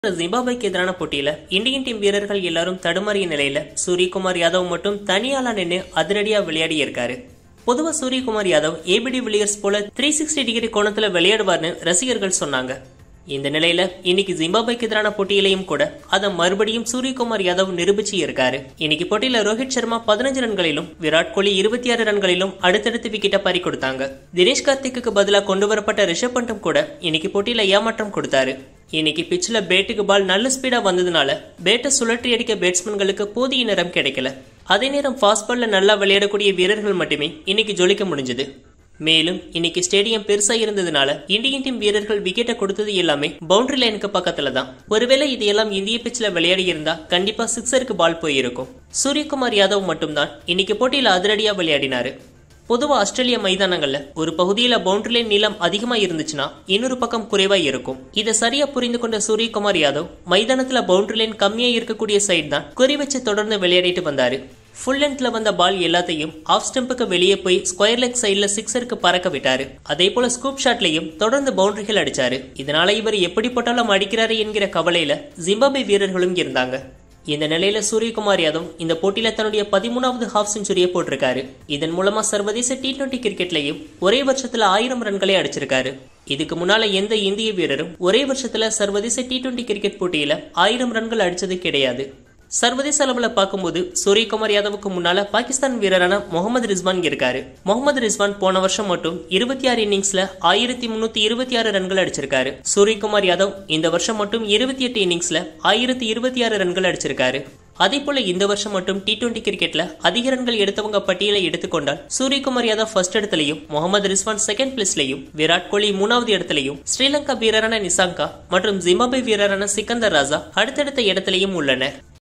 ஜிம்பாப்வேக்கு எதிரான போட்டியில Indian team வீரர்கள் எல்லாரும் தடுமாறிய நிலையில சூரியகுமார் யாதவ் மட்டும் தனியாளா நின்னு அதிரடியா விளையாடி இருக்காரு பொதுவா சூரியகுமார் யாதவ் ஏபிடி வில்லியர்ஸ் போல த்ரீ சிக்ஸ்டி டிகிரி கோணத்துல விளையாடுவார்னு ரசிகர்கள் சொன்னாங்க இந்த நிலையில இன்னைக்கு ஜிம்பாப்வேக்கு எதிரான போட்டியிலையும் கூட அதை மறுபடியும் சூரியகுமார் யாதவ் நிரூபிச்சு இருக்காரு இன்னைக்கு போட்டியில ரோஹித் சர்மா பதினஞ்சு ரன்களிலும் விராட் கோலி இருபத்தி ஆறு ரன்களிலும் அடுத்தடுத்து விக்கெட்ட பறி கொடுத்தாங்க தினேஷ் கார்த்திக்கு பதிலா கொண்டு வரப்பட்ட ரிஷப் பண்டும் கூட இன்னைக்கு போட்டியில ஏமாற்றம் கொடுத்தாரு இன்னைக்கு பிச்சில் பேட்டுக்கு பால் நல்ல ஸ்பீடா வந்ததுனால பேட்டை சுழற்றி அடிக்க பேட்ஸ்மேன்களுக்கு போதிய நேரம் கிடைக்கல அதே நேரம் ஃபாஸ்ட் பால்ல நல்லா விளையாடக்கூடிய வீரர்கள் மட்டுமே இன்னைக்கு ஜொலிக்க முடிஞ்சது மேலும் இன்னைக்கு ஸ்டேடியம் பெருசா இருந்ததுனால இந்தியன் டீம் வீரர்கள் விக்கெட்டை கொடுத்தது எல்லாமே பவுண்டரி லைனுக்கு பக்கத்துல தான் ஒருவேளை இதையெல்லாம் இந்திய பிச்சில் விளையாடி இருந்தா கண்டிப்பா சிக்ஸருக்கு பால் போயிருக்கும் சூரியகுமார் யாதவ் மட்டும்தான் இன்னைக்கு போட்டியில அதிரடியா விளையாடினாரு பொதுவா ஆஸ்திரேலிய மைதானங்கள்ல ஒரு பகுதியில பவுண்டரி லைன் நீளம் அதிகமா இருந்துச்சுன்னா இன்னொரு பக்கம் குறைவா இருக்கும் இதை சரியா புரிந்து கொண்ட சூரியகுமார் யாதவ் மைதானத்துல பவுண்டரி லைன் கம்மியா இருக்கக்கூடிய சைடு தான் குறி வச்சு தொடர்ந்து விளையாடிட்டு வந்தாரு ஃபுல் லென்த்ல வந்த பால் எல்லாத்தையும் ஆஃப் ஸ்டம்புக்கு வெளியே போய் ஸ்கொயர் லெக் சைடுல சிக்ஸருக்கு பறக்க விட்டாரு அதே போல ஸ்கூப் ஷாட்லயும் தொடர்ந்து பவுண்டரிகள் அடிச்சாரு இதனால இவர் எப்படி போட்டாலும் அடிக்கிறாரு என்கிற கவலையில ஜிம்பாபே வீரர்களும் இருந்தாங்க இந்த நிலையில சூரியகுமார் யாதவ் இந்த போட்டியில தன்னுடைய பதிமூணாவது ஹாஃப் செஞ்சுரியை போட்டிருக்காரு இதன் மூலமா சர்வதேச டி டுவெண்டி கிரிக்கெட்லயும் ஒரே வருஷத்துல ஆயிரம் ரன்களை அடிச்சிருக்காரு இதுக்கு முன்னால எந்த இந்திய வீரரும் ஒரே வருஷத்துல சர்வதேச டி டுவெண்டி கிரிக்கெட் போட்டியில ஆயிரம் ரன்கள் அடிச்சது கிடையாது சர்வதேச அளவுல பார்க்கும்போது சூரியகுமார் யாதவுக்கு முன்னால பாகிஸ்தான் வீரரான முகமது ரிஸ்வான் இருக்காரு முகமது ரிஸ்வான் போன வருஷம் மட்டும் இருபத்தி ஆறு இன்னிங்ஸ்ல ஆயிரத்தி முன்னூத்தி இருபத்தி ஆறு ரன்கள் அடிச்சிருக்காரு சூரியகுமார் யாதவ் இந்த வருஷம் மட்டும் இருபத்தி எட்டு இன்னிங்ஸ்ல ஆயிரத்தி இருபத்தி ஆறு ரன்கள் அடிச்சிருக்காரு அதே போல இந்த வருஷம் மட்டும் டி டுவெண்டி கிரிக்கெட்ல அதிக ரன்கள் எடுத்தவங்க பட்டியலை எடுத்துக்கொண்டால் சூரியகுமார் யாதவ் ஃபர்ஸ்ட் இடத்துலயும் முகமது ரிஸ்வான் செகண்ட் பிளேஸ்லயும் விராட் கோலி மூணாவது இடத்துலயும் ஸ்ரீலங்கா வீரரான நிசாங்கா மற்றும் ஜிம்பாபே வீரரான சிக்கந்தர் ராஜா அடுத்தடுத்த இடத்திலையும் உள்ளனர்